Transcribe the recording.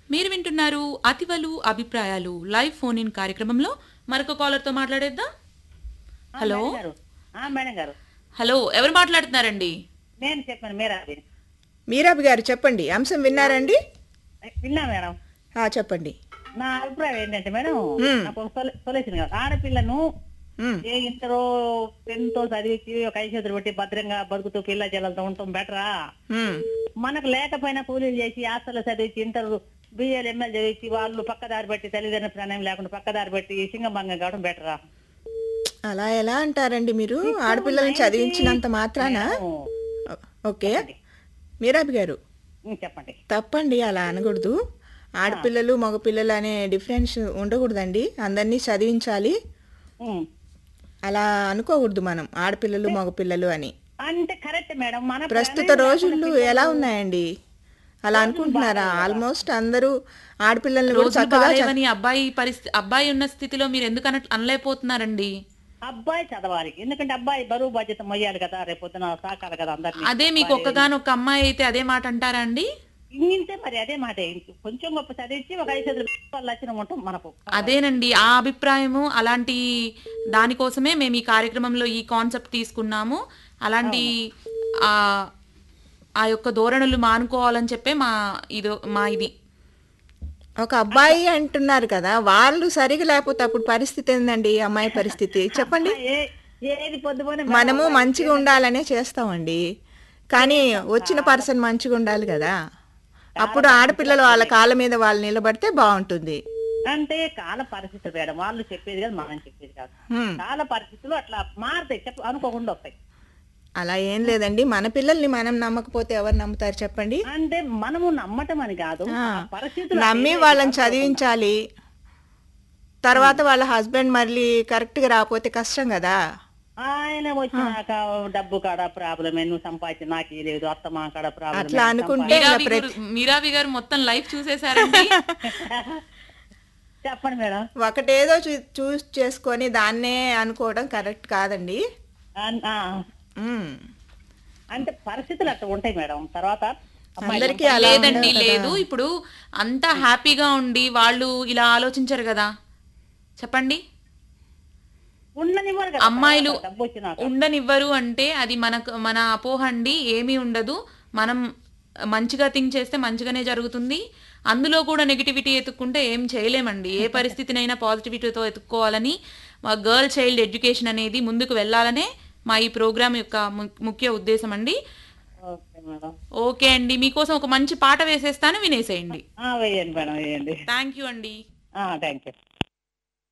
మీరు వింటున్నారు అతివలు అభిప్రాయాలు లైవ్ ఫోన్ ఇన్ కార్యక్రమంలో మరొక కాలర్తో మాట్లాడేద్దాం ఆ, హలో మేడం గారు ఆ, మేడం గారు హలో ఎవరు మాట్లాడుతున్నారండి నేను చెప్పాను మీరా అది మీరాబి గారు చెప్పండి అంశం విన్నారండి విన్నా మేడం ఆ, చెప్పండి నా అభిప్రాయం ఏంటంటే మేడం మ్మ్. నాకు ఒక సొల- సొల్యూషన్ కాదు ఆడపిల్లను ఉమ్, ఏ ఇంటరో టెన్త్ చదివించి ఒక ఐదు చేతులు పెట్టి భద్రంగా బతుకుతూ పిల్ల జల్లలతో ఉంటాం బెటరా ఉమ్, మనకు లేకపోయినా కూలీలు చేసి హాస్టల్లో చదివించి ఇంటర్ బిఏలు ఎంఎల్ చదివించి వాళ్ళు పక్కదారి పెట్టి తల్లిదండ్రుల ప్రాణం లేకుండా పక్కదారి పెట్టి సింగభంగం కావడం బెటరా అలా ఎలా అంటారండి మీరు ఆడపిల్లల్ని చదివించినంత మాత్రాన ఓ- ఓకే మీరాబి గారు ఉమ్, చెప్పండి తప్పండి అలా అనకూడదు ఆడపిల్లలు మగపిల్లలు అనే డిఫరెన్స్ ఉండకూడదండి అందరినీ చదివించాలి ఉమ్. అలా అనుకోకూడదు మనం ఆడపిల్లలు మగపిల్లలు అని అంటే కరెక్ట్ మేడం మన ప్రస్తుత ప్రాణం రోజులు లేకుండా ఎలా పిల్లలు- ఉన్నాయండి అలా అనుకుంటున్నారా ఆల్మోస్ట్ అందరూ ఆడపిల్లల్ని కూడా రోజులు చక్కగా చ- బాగాలేవని అబ్బాయి పరిస్థితి అబ్బాయి ఉన్న స్థితిలో మీరు ఎందుకు అన అనలేకపోతున్నారండి అబ్బాయి చదవాలి ఎందుకంటే అబ్బాయి బరువు బాధ్యత మొయ్యాలి కదా రేపు పొద్దున సాకాలి కదా అందరినీ అదే మీకు ఒక్కగానొక్క అమ్మాయి అయితే అదే మాట అంటారా అండి ఇంతే మరి అదే మాట కొంచెం గొప్ప చదివించి ఒక ఐదు చదువులు వాళ్ళు వచ్చిన ఉంటాం మనకు అదేనండి ఆ అభిప్రాయము అలాంటి దానికోసమే మేము ఈ కార్యక్రమంలో ఈ కాన్సెప్ట్ తీసుకున్నాము అలాంటి ఆ ఆ యొక్క ధోరణులు మానుకోవాలని చెప్పే మా ఇదో మా ఇది ఒక అబ్బాయి అంటున్నారు కదా వాళ్ళు సరిగా లేకపోతే అప్పుడు పరిస్థితి ఏందండి ఈ అమ్మాయి పరిస్థితి చెప్పండి ఏ- ఏది పొద్దుపోయిన మనము మంచిగా ఉండాలనే చేస్తామండి కానీ వచ్చిన పర్సన్ మంచిగా ఉండాలి కదా అప్పుడు ఆడపిల్లలు వాళ్ళ కాళ్ళ మీద వాళ్ళు నిలబడితే బాగుంటుంది అంటే కాల పరిస్థితులు మేడం వాళ్ళు చెప్పేది కాదు మనం చెప్పేది కాదు హ్మ్. కాల పరిస్థితులు అట్లా మారుతాయి చెప్ప అనుకోకుండా వస్తాయి అలా ఏం లేదండి మన పిల్లల్ని మనం నమ్మకపోతే ఎవరు నమ్ముతారు చెప్పండి అంటే మనము నమ్మటం అని కాదు ఆ, ఆ పరిస్థితులు నమ్మి అట్లా వాళ్ళని అనుకోకుండా. చదివించాలి తర్వాత వాళ్ళ హస్బెండ్ మళ్ళీ కరెక్ట్గా రాకపోతే కష్టం కదా ఆయన వచ్చినాక డబ్బు కాడ ప్రాబ్లమే నువ్వు సంపాదించి నాకు ఈ లేదు అత్తమా కాడ ప్రాబ్లమే అట్లా అనుకుంటే మీరావి గారు మీరావి గారు మొత్తం లైఫ్ చూసేశారండి చెప్పండి మేడం ఒకటేదో చూస్ చేసుకొని దాన్నే అనుకోవడం కరెక్ట్ కాదండి అన్- ఆ, ఉమ్. అంటే పరిస్థితులు అట్లా ఉంటాయి మేడం తర్వాత అమ్మాయి అందరికీ అలా లేదండి ఉండదు కదా. లేదు ఇప్పుడు అంతా హ్యాపీగా ఉండి వాళ్ళు ఇలా ఆలోచించరు కదా చెప్పండి ఉండనివ్వరు కదా అమ్మాయిలు తర్వాత డబ్బు వచ్చినాక ఉండనివ్వరు అంటే అది మనకు మన అపోహ అండి ఏమీ ఉండదు మనం మంచిగా థింక్ చేస్తే మంచిగానే జరుగుతుంది అందులో కూడా నెగిటివిటీ ఎత్తుక్కుంటే ఏం చేయలేమండి ఏ పరిస్థితినైనా పాజిటివిటీతో ఎత్తుక్కోవాలని మా గర్ల్ చైల్డ్ ఎడ్యుకేషన్ అనేది ముందుకు వెళ్ళాలనే మా ఈ ప్రోగ్రామ్ యొక్క ము- ముఖ్య ఉద్దేశం అండి ఓకే మేడం ఓకే అండి మీకోసం ఒక మంచి పాట వేసేస్తాను వినేసేయండి ఆ, వేయండి మేడం వేయండి థ్యాంక్ యూ అండి థ్యాంక్ యూ